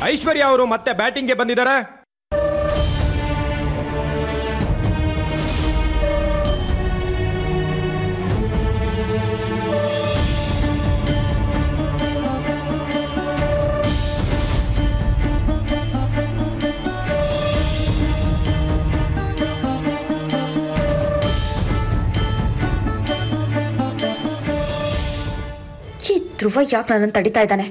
ಐಶ್ವರ್ಯ ಅವರು ಮತ್ತೆ ಬ್ಯಾಟಿಂಗ್ಗೆ ಬಂದಿದ್ದಾರೆ ಈ ಧ್ರುವ ಯಾಕೆ ನನ್ನನ್ನು ತಡಿತಾ ಇದ್ದಾನೆ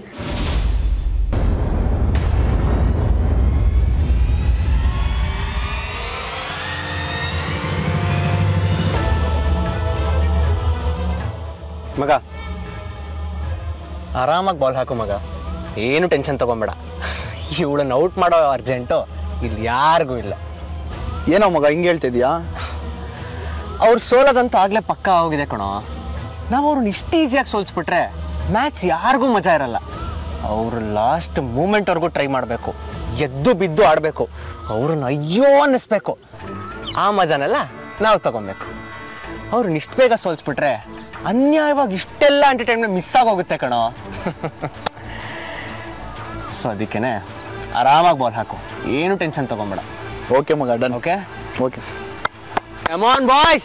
ಮಗ ಆರಾಮಾಗಿ ಬಾಲ್ ಹಾಕು ಮಗ ಏನು ಟೆನ್ಷನ್ ತಗೊಂಬೇಡ ಇವಳನ್ನ ಔಟ್ ಮಾಡೋ ಅರ್ಜೆಂಟು ಇಲ್ಲಿ ಯಾರಿಗೂ ಇಲ್ಲ ಏನೋ ಮಗ ಹಿಂಗೆ ಹೇಳ್ತಿದ್ಯಾ ಅವ್ರು ಸೋಲೋದಂತೂ ಆಗಲೇ ಪಕ್ಕ ಹೋಗಿದೆ ಕಣೋ ನಾವು ಅವ್ರನ್ನ ಇಷ್ಟು ಈಸಿಯಾಗಿ ಸೋಲ್ಸ್ಬಿಟ್ರೆ ಮ್ಯಾಚ್ ಯಾರಿಗೂ ಮಜಾ ಇರಲ್ಲ ಅವರು ಲಾಸ್ಟ್ ಮೂಮೆಂಟ್ವರೆಗೂ ಟ್ರೈ ಮಾಡಬೇಕು ಎದ್ದು ಬಿದ್ದು ಆಡಬೇಕು ಅವ್ರನ್ನ ಅಯ್ಯೋ ಅನ್ನಿಸ್ಬೇಕು ಆ ಮಜಾನೆಲ್ಲ ನಾವು ತಗೊಬೇಕು ಅವ್ರನ್ನ ಇಷ್ಟು ಬೇಗ ಸೋಲ್ಸ್ಬಿಟ್ರೆ ಅನ್ಯಾಯವಾಗಿ ಇಷ್ಟೆಲ್ಲ ಎಂಟರ್ಟೈನ್ಮೆಂಟ್ ಮಿಸ್ ಆಗೋಗುತ್ತೆ ಕಣೋ ಸೊ ಅದಕ್ಕೇನೆ ಆರಾಮಾಗಿ ಬಾಲ್ ಹಾಕು ಏನು ಟೆನ್ಷನ್ ತಗೊಂಬೇಡ ಓಕೆ ಮಗ done okay okay Come on, boys!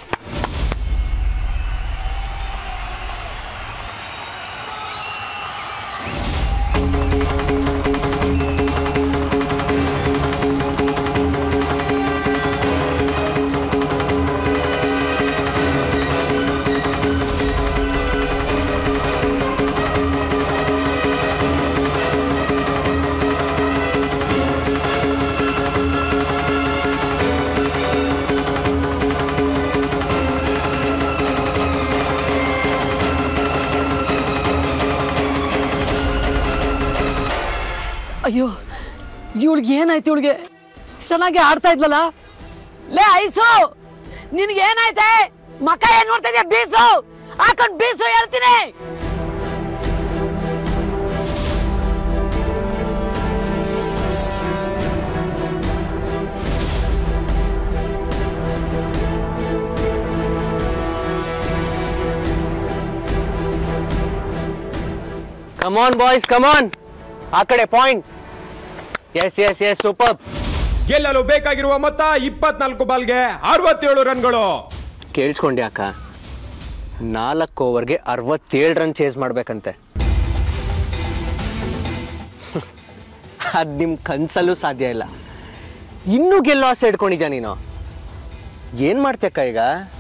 ಅಯ್ಯೋ ಇವಳಿಗೆ ಏನಾಯ್ತು ಇವಳಿಗೆ ಚೆನ್ನಾಗಿ ಆಡ್ತಾ ಇದ್ಲಲ್ಲ ಲೇ ಐಸು ನಿನ್ಗೆ ಏನಾಯ್ತೆ ಮಕ್ಕ ಏನ್ ನೋಡ್ತಾ ಇದೀಯ ಬೀಸು ಹಾಕೊಂಡ್ ಬೀಸು ಹೇಳ್ತೀನಿ Come on, boys, come on! ಆ ಕಡೆ point yes yes yes super ಗೆಲ್ಲಲು ಬೇಕಾಗಿರುವ ಮೊತ್ತ ಇಪ್ಪತ್ನಾಲ್ಕು ಬಾಲ್ಗೆ ಅರವತ್ತೇಳು ರನ್ಗಳು ಕೇಳಿಸ್ಕೊಂಡೆ ಅಕ್ಕ ನಾಲ್ಕು ಓವರ್ಗೆ ಅರವತ್ತೇಳು ರನ್ ಚೇಸ್ ಮಾಡ್ಬೇಕಂತೆ ಅದು ನಿಮ್ಮ ಕನ್ಸಲ್ಲೂ ಸಾಧ್ಯ ಇಲ್ಲ ಇನ್ನೂ ಗೆಲ್ಲೋ ಆಸೆ ಇಟ್ಕೊಂಡಿದ್ಯಾ ನೀನು ಏನು ಮಾಡ್ತೀಯಕ್ಕ ಈಗ